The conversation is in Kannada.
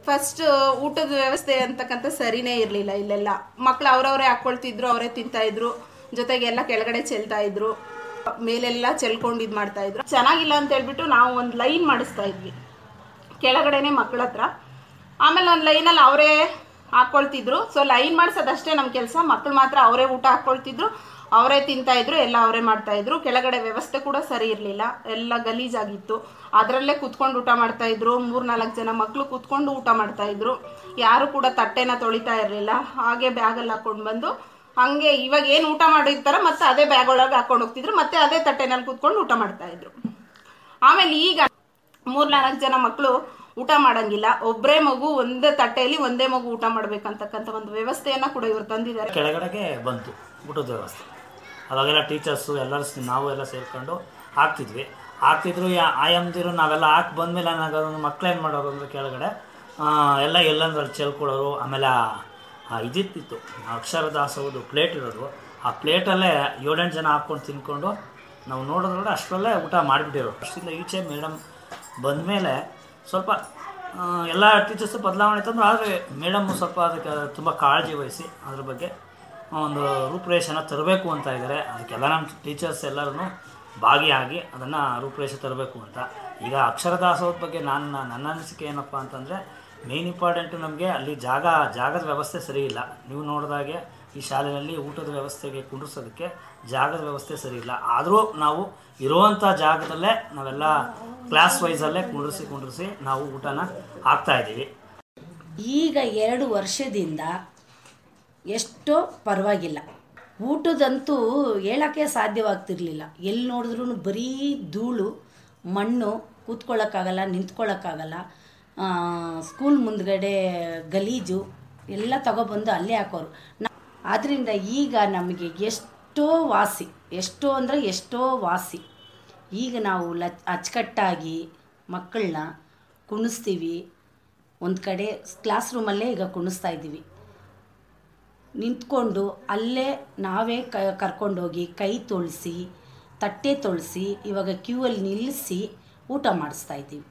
ಫಸ್ಟ್ ಊಟದ ವ್ಯವಸ್ಥೆ ಅಂತಕ್ಕಂಥ ಸರಿನೇ ಇರಲಿಲ್ಲ ಇಲ್ಲೆಲ್ಲ ಮಕ್ಳು ಅವ್ರವರೇ ಹಾಕ್ಕೊಳ್ತಿದ್ರು ಅವರೇ ತಿಂತಾ ಇದ್ರು ಜೊತೆಗೆ ಎಲ್ಲ ಕೆಳಗಡೆ ಚೆಲ್ತಾ ಇದ್ರು ಮೇಲೆಲ್ಲ ಚೆಲ್ಕೊಂಡು ಇದು ಮಾಡ್ತಾ ಇದ್ರು ಚೆನ್ನಾಗಿಲ್ಲ ಅಂತ ಹೇಳ್ಬಿಟ್ಟು ನಾವು ಒಂದು ಲೈನ್ ಮಾಡಿಸ್ತಾ ಇದ್ವಿ ಕೆಳಗಡೆನೆ ಮಕ್ಕಳ ಹತ್ರ ಆಮೇಲೆ ಒಂದು ಲೈನಲ್ಲಿ ಅವರೇ ಹಾಕ್ಕೊಳ್ತಿದ್ರು ಸೊ ಲೈನ್ ಮಾಡಿಸೋದಷ್ಟೇ ನಮ್ಮ ಕೆಲಸ ಮಕ್ಕಳು ಮಾತ್ರ ಅವರೇ ಊಟ ಹಾಕ್ಕೊಳ್ತಿದ್ರು ಅವರೇ ತಿಂತಾ ಇದ್ರು ಎಲ್ಲ ಅವರೇ ಮಾಡ್ತಾ ಇದ್ರು ಕೆಳಗಡೆ ವ್ಯವಸ್ಥೆ ಕೂಡ ಸರಿ ಇರಲಿಲ್ಲ ಎಲ್ಲ ಗಲೀಜಾಗಿತ್ತು ಅದರಲ್ಲೇ ಕುತ್ಕೊಂಡು ಊಟ ಮಾಡ್ತಾ ಇದ್ರು ಮೂರ್ ನಾಲ್ಕು ಜನ ಮಕ್ಕಳು ಕುತ್ಕೊಂಡು ಊಟ ಮಾಡ್ತಾ ಇದ್ರು ಯಾರು ಕೂಡ ತಟ್ಟೆನ ತೊಳಿತಾ ಇರಲಿಲ್ಲ ಹಾಗೆ ಬ್ಯಾಗಲ್ಲಿ ಹಾಕೊಂಡು ಬಂದು ಹಂಗೆ ಇವಾಗ ಏನು ಊಟ ಮಾಡಿರ್ತಾರ ಮತ್ತೆ ಅದೇ ಬ್ಯಾಗ್ ಒಳಗೆ ಹಾಕೊಂಡು ಹೋಗ್ತಿದ್ರು ಮತ್ತೆ ಅದೇ ತಟ್ಟೆನಲ್ಲಿ ಕುತ್ಕೊಂಡು ಊಟ ಮಾಡ್ತಾ ಇದ್ರು ಆಮೇಲೆ ಈಗ ಮೂರ್ನಾಲ್ಕು ಜನ ಮಕ್ಕಳು ಊಟ ಮಾಡಂಗಿಲ್ಲ ಒಬ್ಬರೇ ಮಗು ಒಂದೇ ತಟ್ಟೆಯಲ್ಲಿ ಒಂದೇ ಮಗು ಊಟ ಮಾಡ್ಬೇಕಂತಕ್ಕಂಥ ಒಂದು ವ್ಯವಸ್ಥೆಯನ್ನ ಕೂಡ ಇವರು ತಂದಿದ್ದಾರೆ ಕೆಳಗಡೆಗೆ ಬಂತು ಊಟದ ವ್ಯವಸ್ಥೆ ಅವಾಗೆಲ್ಲ ಟೀಚರ್ಸು ಎಲ್ಲರೂ ಸ್- ನಾವು ಎಲ್ಲ ಸೇರ್ಕೊಂಡು ಹಾಕ್ತಿದ್ವಿ ಹಾಕ್ತಿದ್ರು ಯಾ- ಆಯಮ್ದಿರು ನಾವೆಲ್ಲ ಹಾಕಿ ಬಂದಮೇಲೆ ಏನಾಗೋದು ಮಕ್ಳೇನು ಮಾಡೋರು ಅಂದರೆ ಕೆಳಗಡೆ ಆ, ಎಲ್ಲ ಎಲ್ಲಂದ್ರಲ್ಲಿ ಚೆಲ್ಕೊಳ್ಳೋರು ಆಮೇಲೆ ಆ- ಆ ಇದಿತ್ತಿತ್ತು ಅಕ್ಷರ ದಾಸೋದು ಪ್ಲೇಟ್ ಇರೋದು ಆ ಪ್ಲೇಟಲ್ಲೇ ಏಳೆಂಟು ಜನ ಹಾಕ್ಕೊಂಡು ತಿನ್ಕೊಂಡು ನಾವು ನೋಡೋದ್ರೊಳಗೆ ಅಷ್ಟರಲ್ಲೇ ಊಟ ಮಾಡಿಬಿಟ್ಟಿರೋರು ಅಷ್ಟಿಂದ ಈಚೆ ಮೇಡಮ್ ಬಂದಮೇಲೆ ಸ್ವಲ್ಪ ಆ, ಎಲ್ಲ ಟೀಚರ್ಸು ಬದಲಾವಣೆ ತಂದು ಆದರೆ ಮೇಡಮ್ಮು ಸ್ವಲ್ಪ ಅದಕ್ಕೆ ತುಂಬ ಕಾಳಜಿ ವಹಿಸಿ ಅದ್ರ ಬಗ್ಗೆ ಒಂದು ರೂಪುರೇಷನ ತರಬೇಕು ಅಂತ ಇದ್ದಾರೆ ಅದಕ್ಕೆಲ್ಲ ನಮ್ಮ ಟೀಚರ್ಸ್ ಎಲ್ಲರೂ ಭಾಗಿಯಾಗಿ ಅದನ್ನು ರೂಪುರೇಷೆ ತರಬೇಕು ಅಂತ ಈಗ ಅಕ್ಷರ ದಾಸೋಹದ ಬಗ್ಗೆ ನಾನು ನನ್ನ ಅನಿಸಿಕೆ ಏನಪ್ಪ ಅಂತಂದರೆ ಮೇನ್ ಇಂಪಾರ್ಟೆಂಟು ನಮಗೆ ಅಲ್ಲಿ ಜಾಗ ಜಾಗದ ವ್ಯವಸ್ಥೆ ಸರಿ ಇಲ್ಲ ನೀವು ನೋಡಿದಾಗೆ ಈ ಶಾಲೆಯಲ್ಲಿ ಊಟದ ವ್ಯವಸ್ಥೆಗೆ ಕುಂಡ್ರಿಸೋದಕ್ಕೆ ಜಾಗದ ವ್ಯವಸ್ಥೆ ಸರಿ ಇಲ್ಲ ಆದರೂ ನಾವು ಇರುವಂಥ ಜಾಗದಲ್ಲೇ ನಾವೆಲ್ಲ ಕ್ಲಾಸ್ ವೈಸಲ್ಲೇ ಕುಂಡ್ರಿಸಿ ಕುಂಡ್ರಿಸಿ ನಾವು ಊಟನ ಹಾಕ್ತಾ ಇದ್ದೀವಿ ಈಗ ಎರಡು ವರ್ಷದಿಂದ ಎಷ್ಟೋ ಪರವಾಗಿಲ್ಲ ಊಟದಂತೂ ಹೇಳೋಕ್ಕೆ ಸಾಧ್ಯವಾಗ್ತಿರ್ಲಿಲ್ಲ ಎಲ್ಲಿ ನೋಡಿದ್ರೂ ಬರೀ ಧೂಳು ಮಣ್ಣು ಕೂತ್ಕೊಳ್ಳೋಕ್ಕಾಗಲ್ಲ ನಿಂತ್ಕೊಳ್ಳೋಕ್ಕಾಗಲ್ಲ ಆ, ಸ್ಕೂಲ್ ಮುಂದ್ಗಡೆ ಗಲೀಜು ಎಲ್ಲ ತಗೊಬಂದು ಅಲ್ಲೇ ಹಾಕೋರು ನ- ಆದ್ದರಿಂದ ಈಗ ನಮಗೆ ಎಷ್ಟೋ ವಾಸಿ ಎಷ್ಟೋ ಅಂದರೆ ಎಷ್ಟೋ ವಾಸಿ ಈಗ ನಾವು ಲ ಅಚ್ಚುಕಟ್ಟಾಗಿ ಮಕ್ಕಳನ್ನ ಕುಣಿಸ್ತೀವಿ ಒಂದು ಕಡೆ ಕ್ಲಾಸ್ ರೂಮಲ್ಲೇ ಈಗ ಕುಣಿಸ್ತಾ ಇದ್ದೀವಿ ನಿಂತ್ಕೊಂಡು ಅಲ್ಲೇ ನಾವೇ ಕ ಕರ್ಕೊಂಡೋಗಿ ಕೈ ತೊಳೆಸಿ ತಟ್ಟೆ ತೊಳೆಸಿ ಇವಾಗ ಕ್ಯೂ ಅಲ್ಲಿ ನಿಲ್ಲಿಸಿ ಊಟ ಮಾಡಿಸ್ತಾ ಇದ್ದೀವಿ